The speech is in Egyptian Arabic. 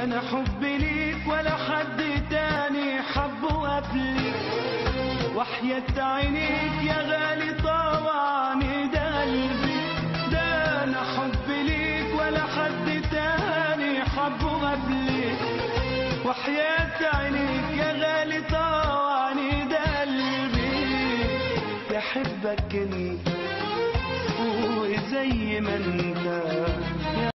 انا حبي ليك ولا حد تاني حبه قبلي وحياة عينيك يا غالي طوعني ده قلبي ده انا حبي ليك ولا حد تاني حبه قبلي وحياة عينيك يا غالي طوعني ده قلبي بحبك انت وزي ما انت